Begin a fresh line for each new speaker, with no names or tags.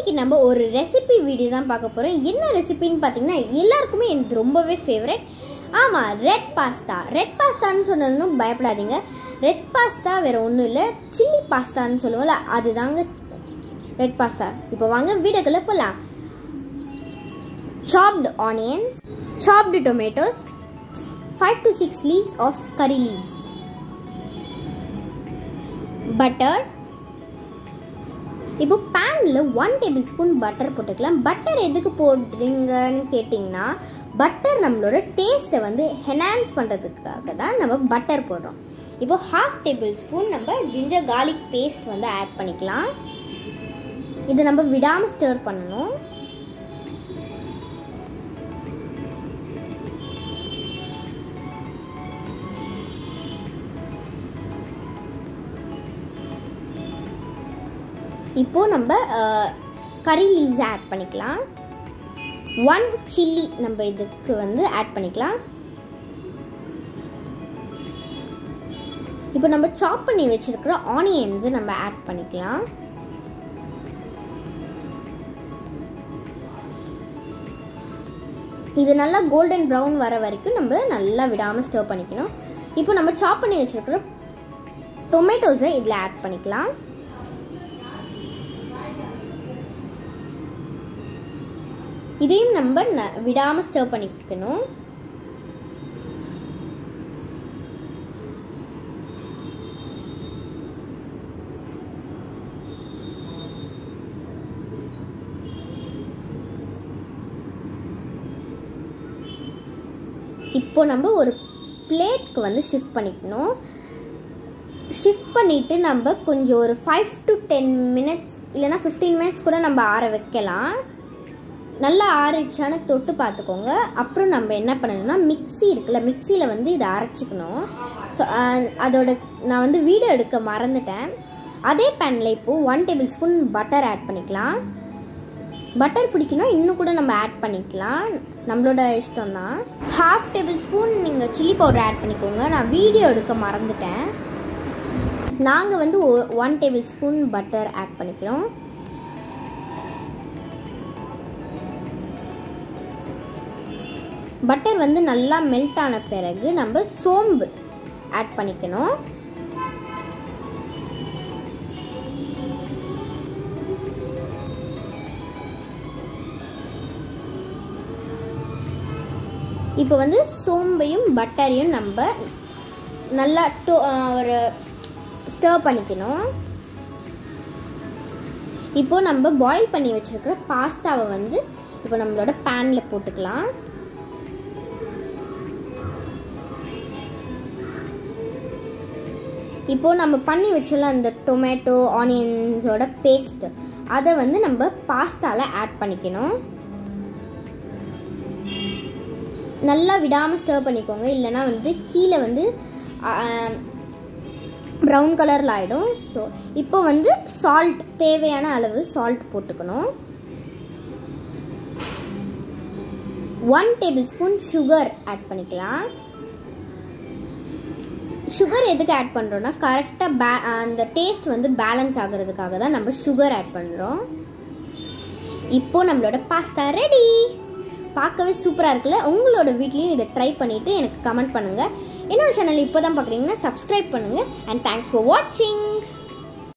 இன்னைக்கு நம்ம ஒரு ரெசிபி வீடியோ தான் பார்க்க போகிறோம் என்ன ரெசிபின்னு பார்த்தீங்கன்னா எல்லாருக்குமே எனக்கு ரொம்பவே ஃபேவரட் ஆமாம் ரெட் பாஸ்தா ரெட் பாஸ்தான்னு சொன்னதுன்னு பயப்படாதீங்க ரெட் பாஸ்தா வேறு ஒன்றும் இல்லை சில்லி பாஸ்தான்னு சொல்லுவோம்ல அதுதாங்க ரெட் பாஸ்தா இப்போ வாங்க வீடியோக்குள்ளே போகலாம் chopped onions chopped tomatoes five to six leaves of curry leaves butter இப்போ பேனில் ஒன் டேபிள் ஸ்பூன் பட்டர் போட்டுக்கலாம் பட்டர் எதுக்கு போடுறீங்கன்னு கேட்டிங்கன்னா பட்டர் நம்மளோட டேஸ்ட்டை வந்து ஹெனான்ஸ் பண்ணுறதுக்காக தான் நம்ம பட்டர் போடுறோம் இப்போ ஹாஃப் டேபிள் ஸ்பூன் நம்ம ஜிஞ்சர் கார்லிக் பேஸ்ட் வந்து ஆட் பண்ணிக்கலாம் இதை நம்ம விடாமல் ஸ்டர் பண்ணணும் இப்போ நம்ம கறி லீவ்ஸ் ஆட் பண்ணிக்கலாம் ஒன் சில்லி நம்ம இதுக்கு வந்து ஆட் பண்ணிக்கலாம் இப்போ நம்ம சாப் பண்ணி வச்சிருக்கிற ஆனியன்ஸை நம்ம ஆட் பண்ணிக்கலாம் இது நல்லா கோல்டன் ப்ரௌன் வர வரைக்கும் நம்ம நல்லா விடாமல் ஸ்டர் பண்ணிக்கணும் இப்போ நம்ம சாப் பண்ணி வச்சிருக்கிற டொமேட்டோஸை இதில் ஆட் பண்ணிக்கலாம் இதையும் நம்ம ந விடாமல் ஸ்டர் பண்ணிக்கணும் இப்போ நம்ம ஒரு பிளேட்க்கு வந்து ஷிஃப்ட் பண்ணிக்கணும் ஷிஃப்ட் பண்ணிவிட்டு நம்ம கொஞ்சம் ஒரு ஃபைவ் டு டென் மினிட்ஸ் இல்லைனா ஃபிஃப்டீன் மினிட்ஸ் கூட நம்ம ஆற வைக்கலாம் நல்லா ஆறிச்சான்னு தொட்டு பார்த்துக்கோங்க அப்புறம் நம்ம என்ன பண்ணணும்னா மிக்சி இருக்குல்ல மிக்சியில் வந்து இதை அரைச்சிக்கணும் ஸோ அதோட நான் வந்து வீடியோ எடுக்க மறந்துட்டேன் அதே பேனில் இப்போது one tablespoon butter add பண்ணிக்கலாம் பட்டர் பிடிக்கணும் இன்னும் கூட நம்ம ஆட் பண்ணிக்கலாம் நம்மளோட இஷ்டம் தான் ஹாஃப் டேபிள் ஸ்பூன் நீங்கள் சில்லி பவுடர் ஆட் பண்ணிக்கோங்க நான் வீடியோ எடுக்க மறந்துட்டேன் நாங்கள் வந்து one tablespoon butter add பண்ணிக்கிறோம் பட்டர் வந்து நல்லா மெல்ட் ஆன பிறகு நம்ம சோம்பு ஆட் பண்ணிக்கணும் இப்போ வந்து சோம்பையும் பட்டரையும் நம்ம நல்லா டோ ஒரு ஸ்டர் பண்ணிக்கணும் இப்போ நம்ம பாயில் பண்ணி வச்சுருக்கிற பாஸ்தாவை வந்து இப்போ நம்மளோட பேனில் போட்டுக்கலாம் இப்போது நம்ம பண்ணி வச்சோம்ல அந்த டொமேட்டோ ஆனியன்ஸோட பேஸ்ட் அதை வந்து நம்ம பாஸ்தாவில் ஆட் பண்ணிக்கணும் நல்லா விடாமல் ஸ்டர் பண்ணிக்கோங்க இல்லைனா வந்து கீழே வந்து ப்ரௌன் கலரில் ஆகிடும் ஸோ இப்போ வந்து சால்ட் தேவையான அளவு சால்ட் போட்டுக்கணும் one tablespoon sugar add பண்ணிக்கலாம் சுகர் எதுக்கு ஆட் பண்ணுறோன்னா கரெக்டாக பே அந்த டேஸ்ட் வந்து பேலன்ஸ் ஆகிறதுக்காக தான் நம்ம சுகர் ஆட் பண்ணுறோம் இப்போது நம்மளோட பாஸ்தா ரெடி பார்க்கவே சூப்பராக இருக்குல்ல உங்களோட வீட்லேயும் இதை ட்ரை பண்ணிவிட்டு எனக்கு கமெண்ட் பண்ணுங்கள் என்னோட சேனல் இப்போ தான் பார்க்குறீங்கன்னா சப்ஸ்கிரைப் பண்ணுங்கள் அண்ட் தேங்க்ஸ் ஃபார் வாட்சிங்